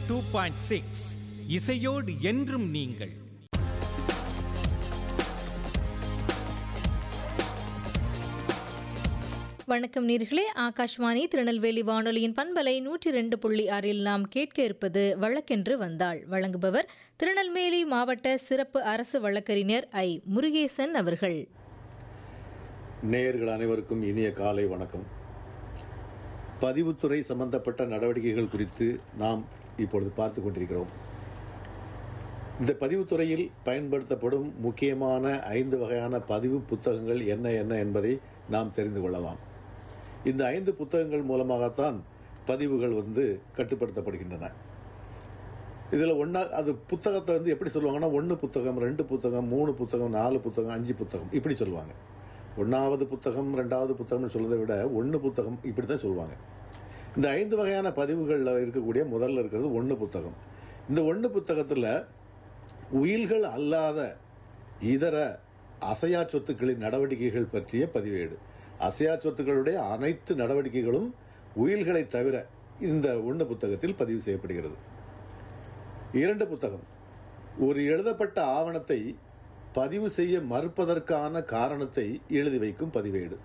two point six இசையோடு என்றும் நீங்கள் வணக்கம் நேர்களே ஆகாஷ்வாணி திருநெல்வேலி வானொலியின் பண்பலை நூற்றி ரெண்டு புள்ளி ஆறில் நாம் கேட்க இருப்பது வழக்கென்று வந்தாள் வழங்குபவர் திருநெல்வேலி மாவட்ட சிறப்பு அரசு வழக்கறிஞர் ஐ முருகேசன் அவர்கள் நேயர்கள் அனைவருக்கும் இனிய காலை வணக்கம் பதிவுத்துறை சம்பந்தப்பட்ட நடவடிக்கைகள் குறித்து நாம் இப்பொழுது பார்த்து கொண்டிருக்கிறோம் இந்த பதிவுத்துறையில் பயன்படுத்தப்படும் முக்கியமான ஐந்து வகையான பதிவு புத்தகங்கள் என்ன என்ன என்பதை நாம் தெரிந்து கொள்ளலாம் இந்த ஐந்து புத்தகங்கள் மூலமாகத்தான் பதிவுகள் வந்து கட்டுப்படுத்தப்படுகின்றன இதில் ஒன்றா அது புத்தகத்தை வந்து எப்படி சொல்லுவாங்கன்னா ஒன்று புத்தகம் ரெண்டு புத்தகம் மூணு புத்தகம் நாலு புத்தகம் அஞ்சு புத்தகம் இப்படி சொல்லுவாங்க ஒன்றாவது புத்தகம் ரெண்டாவது புத்தகம்னு சொல்றதை விட ஒன்று புத்தகம் இப்படி தான் சொல்லுவாங்க இந்த ஐந்து வகையான பதிவுகளில் இருக்கக்கூடிய முதல்ல இருக்கிறது ஒன்று புத்தகம் இந்த ஒன்று புத்தகத்தில் உயில்கள் அல்லாத இதர அசையா சொத்துக்களின் நடவடிக்கைகள் பற்றிய பதிவேடு அசையா சொத்துக்களுடைய அனைத்து நடவடிக்கைகளும் உயில்களை தவிர இந்த ஒன்று புத்தகத்தில் பதிவு செய்யப்படுகிறது இரண்டு புத்தகம் ஒரு எழுதப்பட்ட ஆவணத்தை பதிவு செய்ய மறுப்பதற்கான காரணத்தை எழுதி வைக்கும் பதிவேடு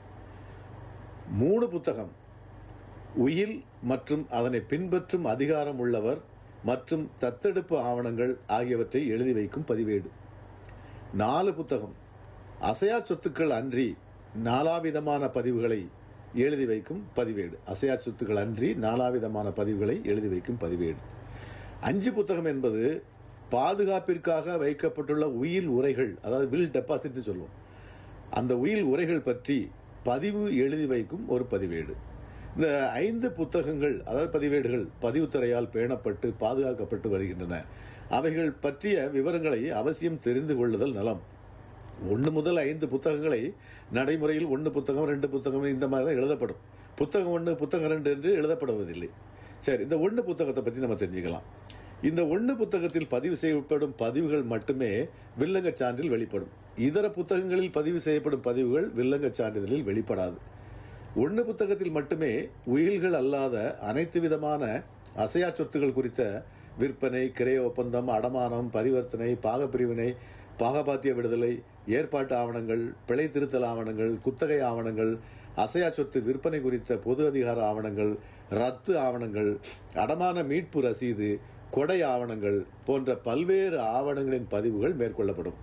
மூணு புத்தகம் உயில் மற்றும் அதனை பின்பற்றும் அதிகாரம் உள்ளவர் மற்றும் தத்தெடுப்பு ஆவணங்கள் ஆகியவற்றை எழுதி வைக்கும் பதிவேடு நாலு புத்தகம் அசையா சொத்துக்கள் அன்றி நாலாவிதமான பதிவுகளை எழுதி வைக்கும் பதிவேடு அசையா சொத்துக்கள் அன்றி நாலாவிதமான பதிவுகளை எழுதி வைக்கும் பதிவேடு அஞ்சு புத்தகம் என்பது பாதுகாப்பிற்காக வைக்கப்பட்டுள்ள உயில் உரைகள் அதாவது வில் டெபாசிட்னு சொல்லுவோம் அந்த உயில் உரைகள் பற்றி பதிவு எழுதி வைக்கும் ஒரு பதிவேடு இந்த ஐந்து புத்தகங்கள் அதாவது பதிவேடுகள் பதிவுத்துறையால் பேணப்பட்டு பாதுகாக்கப்பட்டு வருகின்றன அவைகள் பற்றிய விவரங்களை அவசியம் தெரிந்து கொள்ளுதல் நலம் ஒன்று முதல் ஐந்து புத்தகங்களை நடைமுறையில் ஒன்று புத்தகம் ரெண்டு புத்தகம் இந்த மாதிரி தான் எழுதப்படும் புத்தகம் ஒன்று புத்தகம் ரெண்டு என்று எழுதப்படுவதில்லை சரி இந்த ஒன்று புத்தகத்தை பற்றி நம்ம தெரிஞ்சுக்கலாம் இந்த ஒன்று புத்தகத்தில் பதிவு செய்யப்படும் பதிவுகள் மட்டுமே வில்லங்கச் சான்றில் வெளிப்படும் இதர புத்தகங்களில் பதிவு செய்யப்படும் பதிவுகள் வில்லங்கச் சான்றிதழில் வெளிப்படாது ஒன்று புத்தகத்தில் மட்டுமே உயில்கள் அல்லாத அனைத்து விதமான அசையா சொத்துகள் குறித்த விற்பனை கிரைய ஒப்பந்தம் அடமானம் பரிவர்த்தனை பாகப்பிரிவினை பாகபாத்திய விடுதலை ஏற்பாட்டு ஆவணங்கள் பிழை திருத்தல் ஆவணங்கள் குத்தகை ஆவணங்கள் அசையா சொத்து விற்பனை குறித்த பொது அதிகார ஆவணங்கள் ரத்து ஆவணங்கள் அடமான மீட்பு ரசீது கொடை ஆவணங்கள் போன்ற பல்வேறு ஆவணங்களின் பதிவுகள் மேற்கொள்ளப்படும்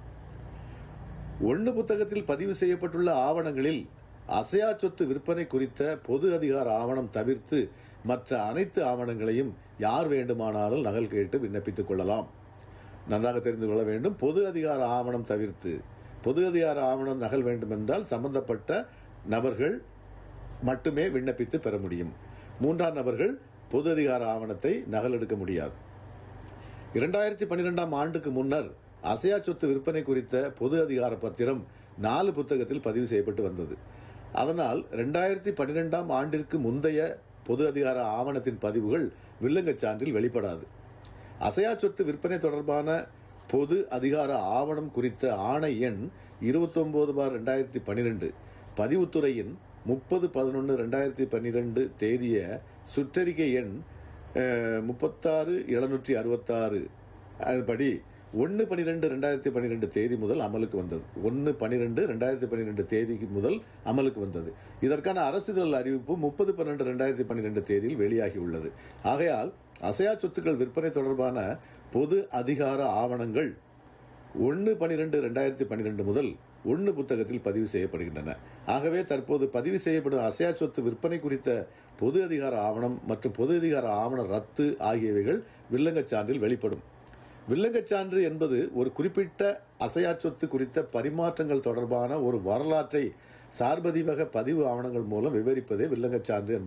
ஒன்று புத்தகத்தில் பதிவு செய்யப்பட்டுள்ள ஆவணங்களில் அசையா சொத்து விற்பனை குறித்த பொது அதிகார ஆவணம் தவிர்த்து மற்ற அனைத்து ஆவணங்களையும் யார் வேண்டுமானாலும் நகல் கேட்டு விண்ணப்பித்துக் கொள்ளலாம் நன்றாக தெரிந்து கொள்ள வேண்டும் பொது அதிகார ஆவணம் தவிர்த்து பொது அதிகார ஆவணம் நகல் வேண்டுமென்றால் சம்பந்தப்பட்ட நபர்கள் மட்டுமே விண்ணப்பித்து பெற முடியும் மூன்றாம் நபர்கள் பொது அதிகார ஆவணத்தை நகல் எடுக்க முடியாது இரண்டாயிரத்தி பன்னிரெண்டாம் ஆண்டுக்கு முன்னர் அசையா சொத்து விற்பனை குறித்த பொது அதிகார பத்திரம் நாலு புத்தகத்தில் பதிவு செய்யப்பட்டு வந்தது அதனால் ரெண்டாயிரத்தி பன்னிரெண்டாம் ஆண்டிற்கு முந்தைய பொது அதிகார ஆவணத்தின் பதிவுகள் வில்லங்கச் சான்றில் வெளிப்படாது அசையா சொத்து விற்பனை தொடர்பான பொது அதிகார ஆவணம் குறித்த ஆணை எண் இருபத்தொன்பது பார் ரெண்டாயிரத்தி பன்னிரெண்டு பதிவுத்துறையின் முப்பது பதினொன்று ரெண்டாயிரத்தி பன்னிரெண்டு தேதிய சுற்றறிக்கை எண் முப்பத்தாறு எழுநூற்றி அறுபத்தாறு அதுபடி ஒன்று பன்னிரெண்டு ரெண்டாயிரத்தி பன்னிரெண்டு தேதி முதல் அமலுக்கு வந்தது ஒன்று பன்னிரெண்டு ரெண்டாயிரத்தி பன்னிரெண்டு தேதிக்கு முதல் அமலுக்கு வந்தது இதற்கான அரசிதழ் அறிவிப்பு முப்பது பன்னெண்டு ரெண்டாயிரத்தி பன்னிரெண்டு தேதியில் வெளியாகி உள்ளது ஆகையால் அசையா சொத்துக்கள் விற்பனை தொடர்பான பொது அதிகார ஆவணங்கள் ஒன்று பன்னிரெண்டு ரெண்டாயிரத்தி பன்னிரெண்டு முதல் ஒன்று புத்தகத்தில் பதிவு செய்யப்படுகின்றன ஆகவே தற்போது பதிவு செய்யப்படும் அசையா சொத்து விற்பனை குறித்த பொது அதிகார ஆவணம் மற்றும் பொது அதிகார ஆவண ரத்து ஆகியவைகள் வில்லங்கச் சான்றில் வெளிப்படும் வில்லங்கச் சான்று என்பது ஒரு குறிப்பிட்ட அசையா சொத்து குறித்த பரிமாற்றங்கள் தொடர்பான ஒரு வரலாற்றை சார்பதிவக பதிவு ஆவணங்கள் மூலம் விவரிப்பதே வில்லங்கச் சான்று